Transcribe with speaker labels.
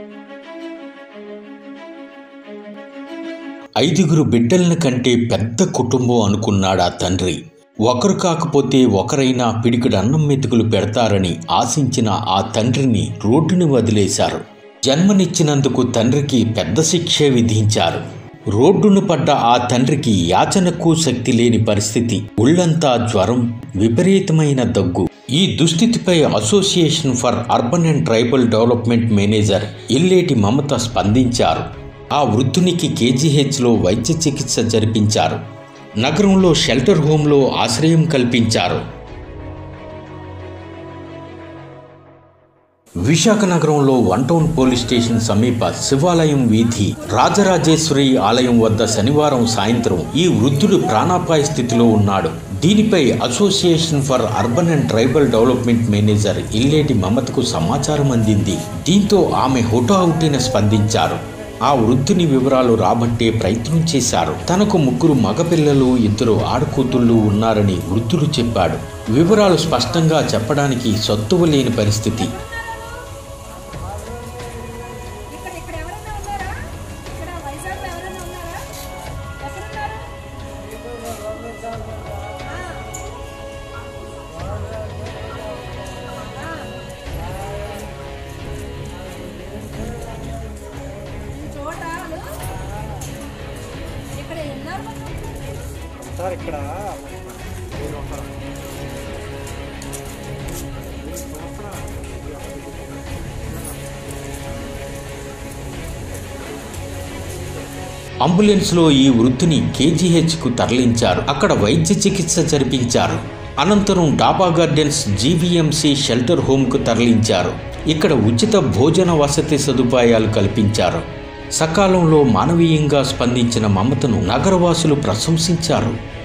Speaker 1: ఐదుగురు బిడ్డలను కంటే పెద్ద కుటుంబం అనుకున్నాడా తండ్రి ఒకరు కాకపోతే ఒకరైనా పిడికిడు అన్నం మెతుకులు పెడతారని ఆశించిన ఆ తండ్రిని రోడ్డుని వదిలేశారు జన్మనిచ్చినందుకు తండ్రికి పెద్ద శిక్షే విధించారు రోడ్డును పడ్డ ఆ తండ్రికి యాచనకు శక్తి లేని పరిస్థితి ఒళ్ళంతా జ్వరం విపరీతమైన దగ్గు ఈ దుస్థితిపై association for urban and tribal development manager Illeti Mamata స్పందించారు ఆ వృద్ధునికి కేజీహెచ్లో వైద్య చికిత్స జరిపించారు నగరంలో షెల్టర్ హోంలో ఆశ్రయం కల్పించారు విశాఖ నగరంలో వన్ టౌన్ పోలీస్ స్టేషన్ సమీప శివాలయం వీధి రాజరాజేశ్వరి ఆలయం వద్ద శనివారం సాయంత్రం ఈ వృద్ధుడు ప్రాణాపాయ స్థితిలో ఉన్నాడు దీనిపై association for urban and tribal development manager Illeti మమతకు సమాచారం అందింది దీంతో ఆమె హుటాహుటిన స్పందించారు ఆ వృద్ధుని వివరాలు రాబట్టే ప్రయత్నం చేశారు తనకు ముగ్గురు మగపిల్లలు ఇద్దరు ఆడకూతుళ్ళు ఉన్నారని వృద్ధుడు చెప్పాడు వివరాలు స్పష్టంగా చెప్పడానికి సత్తువ లేని పరిస్థితి
Speaker 2: ఇక్కడ ఇక్కడ ఎవరైనా ఉన్నారా ఇక్కడ వైజాగ్లో ఎవరైనా ఉన్నారా ఎక్కడున్నారు ఆ. ఆ. ఈ చోట వాళ్ళు ఇక్కడ ఉన్నారు
Speaker 3: సార్ ఇక్కడ మీరు ఒక
Speaker 1: అంబులెన్స్లో ఈ వృద్ధుని కేజీహెచ్కు తరలించారు అక్కడ వైద్య చికిత్స జరిపించారు అనంతరం డాబా గార్డెన్స్ జీవీఎంసీ షెల్టర్ హోమ్కు తరలించారు ఇక్కడ ఉచిత భోజన వసతి సదుపాయాలు కల్పించారు సకాలంలో మానవీయంగా స్పందించిన మమతను నగరవాసులు ప్రశంసించారు